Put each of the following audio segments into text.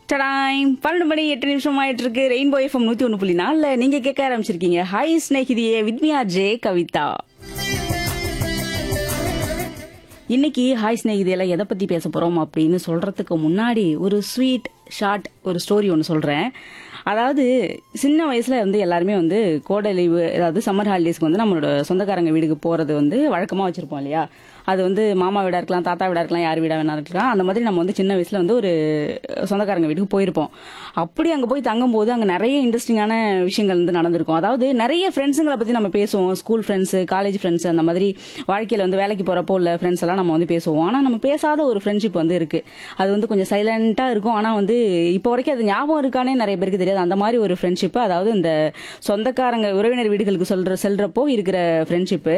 டடாய்ம் பன்னெண்டு மணி எட்டு நிமிஷம் ஆயிட்டு இருக்கு ரெயின்போ எஃப்எம் நூத்தி ஒன்று புள்ளி நாலுல நீங்க கேட்க ஆரம்பிச்சிருக்கீங்க ஹாய் ஸ்நேகிதியே வித்மியா ஜே கவிதா இன்னைக்கு ஹாய் ஸ்நேகிதியில எதை பத்தி பேச போறோம் அப்படின்னு சொல்றதுக்கு முன்னாடி ஒரு ஸ்வீட் ஷார்ட் ஒரு ஸ்டோரி ஒன்று சொல்றேன் அதாவது சின்ன வயசுல வந்து எல்லாருமே வந்து கோடை லீவு அதாவது சம்மர் ஹாலிடேஸ்க்கு வந்து நம்மளோட சொந்தக்காரங்க வீட்டுக்கு போறது வந்து வழக்கமா வச்சிருப்போம் இல்லையா அது வந்து மாமா வீடா இருக்கலாம் தாத்தா வீடா இருக்கலாம் யார் வீடா வேணா இருக்கலாம் அந்த மாதிரி நம்ம வந்து சின்ன வயசுல வந்து ஒரு சொந்தக்காரங்க வீட்டுக்கு போயிருப்போம் அப்படி அங்க போய் தங்கும் போது அங்க நிறைய இன்ட்ரெஸ்டிங்கான விஷயங்கள் வந்து நடந்திருக்கும் அதாவது நிறைய ஃப்ரெண்ட்ஸுங்களை பத்தி நம்ம பேசுவோம் ஸ்கூல் ஃப்ரெண்ட்ஸ் காலேஜ் ஃப்ரெண்ட்ஸ் அந்த மாதிரி வாழ்க்கையில வந்து வேலைக்கு போறப்போ உள்ள ஃப்ரெண்ட்ஸ் எல்லாம் நம்ம வந்து பேசுவோம் ஆனா நம்ம பேசாத ஒரு ஃப்ரெண்ட்ஷிப் வந்து இருக்கு அது வந்து கொஞ்சம் சைலண்டா இருக்கும் ஆனா வந்து இப்போ வரைக்கும் அது ஞாபகம் இருக்கானே நிறைய பேருக்கு தெரியாது அந்த மாதிரி ஒரு ஃப்ரெண்ட்ஷிப் அதாவது இந்த சொந்தக்காரங்க உறவினர் வீடுகளுக்கு சொல்ற செல்றப்போ இருக்கிற ஃப்ரெண்ட்ஷிப்பு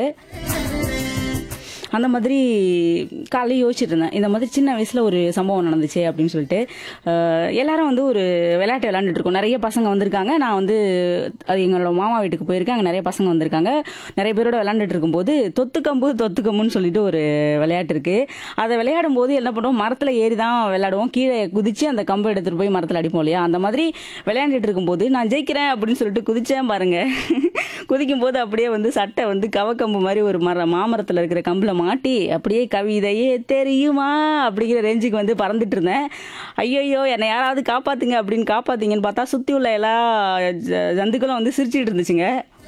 அந்த மாதிரி காலையில் யோசிச்சுட்டு இருந்தேன் இந்த மாதிரி சின்ன வயசுல ஒரு சம்பவம் நடந்துச்சு அப்படின்னு சொல்லிட்டு அஹ், எல்லாரும் வந்து ஒரு விளையாட்டு விளையாண்டுட்டு இருக்கோம் நிறைய பசங்க வந்திருக்காங்க நான் வந்து அது எங்களோட மாமா வீட்டுக்கு போயிருக்கேன் அங்கே நிறைய பசங்க வந்திருக்காங்க நிறைய பேரோட விளையாண்டுட்டு இருக்கும்போது தொத்துக்கம்பு தொத்துக்கம்புன்னு சொல்லிட்டு ஒரு விளையாட்டு இருக்கு அதை விளையாடும் போது என்ன பண்ணுவோம் மரத்தில் ஏறி தான் விளையாடுவோம் கீழே குதிச்சு அந்த கம்பை எடுத்துட்டு போய் மரத்தில் அடிப்போம் இல்லையா அந்த மாதிரி விளையாண்டுட்டு இருக்கும்போது நான் ஜெயிக்கிறேன் அப்படின்னு சொல்லிட்டு குதிச்சேன் பாருங்க குதிக்கும் போது அப்படியே வந்து சட்டை வந்து கவக்கம்பு மாதிரி ஒரு மர மாமரத்தில் இருக்கிற கம்பில் மாட்டி அப்படியே கவிதையே தெரியுமா அப்படிங்கிற ரேஞ்சுக்கு வந்து பறந்துட்டு இருந்தேன் ஐயோ என்னை யாராவது காப்பாத்துங்க அப்படின்னு காப்பாத்தீங்கன்னு பார்த்தா சுற்றி உள்ள எல்லா ஜ- ஜந்துக்களும் வந்து சிரிச்சிட்டு இருந்துச்சுங்க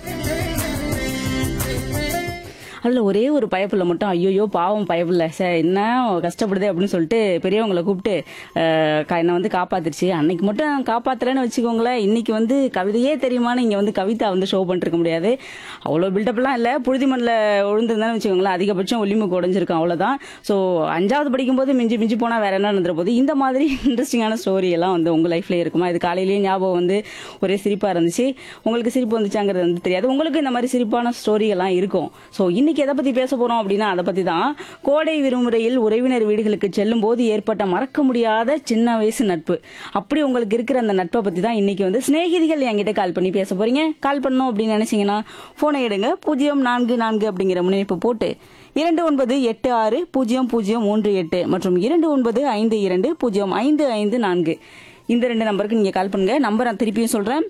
அதில் ஒரே ஒரு பயப்புள்ள மட்டும் ஐயோ பாவம் பயப்புள்ள சார் என்ன கஷ்டப்படுது அப்படின்னு சொல்லிட்டு பெரியவங்களை கூப்பிட்டு அஹ், க- என்னை வந்து காப்பாத்துருச்சு அன்னைக்கு மட்டும் நான் காப்பாத்துறேன்னு வச்சுக்கோங்களேன் இன்னைக்கு வந்து கவிதையே தெரியுமான்னு இங்கே வந்து கவிதா வந்து ஷோ பண்ணிருக்க முடியாது அவ்வளோ பில்டப்லாம் இல்லை புழுதி மண்ணில் விழுந்திருந்தான்னு வச்சுக்கோங்களேன் அதிகபட்சம் ஒல்லிமுக்கு உடஞ்சிருக்கும் அவ்வளோதான் ஸோ அஞ்சாவது படிக்கும்போது மிஞ்சி மிஞ்சி போனால் வேற என்ன நடந்துற போது இந்த மாதிரி இன்ட்ரெஸ்டிங்கான ஸ்டோரி எல்லாம் வந்து உங்கள் லைஃப்ல இருக்குமா இது காலையிலேயே ஞாபகம் வந்து ஒரே சிரிப்பாக இருந்துச்சு உங்களுக்கு சிரிப்பு வந்துச்சாங்கிறது வந்து தெரியாது உங்களுக்கு இந்த மாதிரி சிரிப்பான ஸ்டோரி எல்லாம் இருக்கும் ஸோ இன்னைக்கு எதை பத்தி பேச போறோம் அப்படின்னா அதை பத்தி தான் கோடை விடுமுறையில் உறவினர் வீடுகளுக்கு செல்லும் போது ஏற்பட்ட மறக்க முடியாத சின்ன வயசு நட்பு அப்படி உங்களுக்கு இருக்கிற அந்த நட்பை பத்தி தான் இன்னைக்கு வந்து சிநேகிதிகள் என்கிட்ட கால் பண்ணி பேச போறீங்க கால் பண்ணணும் அப்படின்னு நினைச்சீங்கன்னா போனை எடுங்க பூஜ்ஜியம் நான்கு நான்கு அப்படிங்கிற முன்னிணைப்பு போட்டு இரண்டு ஒன்பது எட்டு ஆறு பூஜ்ஜியம் பூஜ்ஜியம் மூன்று எட்டு மற்றும் இரண்டு ஒன்பது ஐந்து இரண்டு பூஜ்ஜியம் ஐந்து ஐந்து நான்கு இந்த ரெண்டு நம்பருக்கு நீங்க கால் பண்ணுங்க நம்பர் நான் திருப்பியும் சொல்றேன்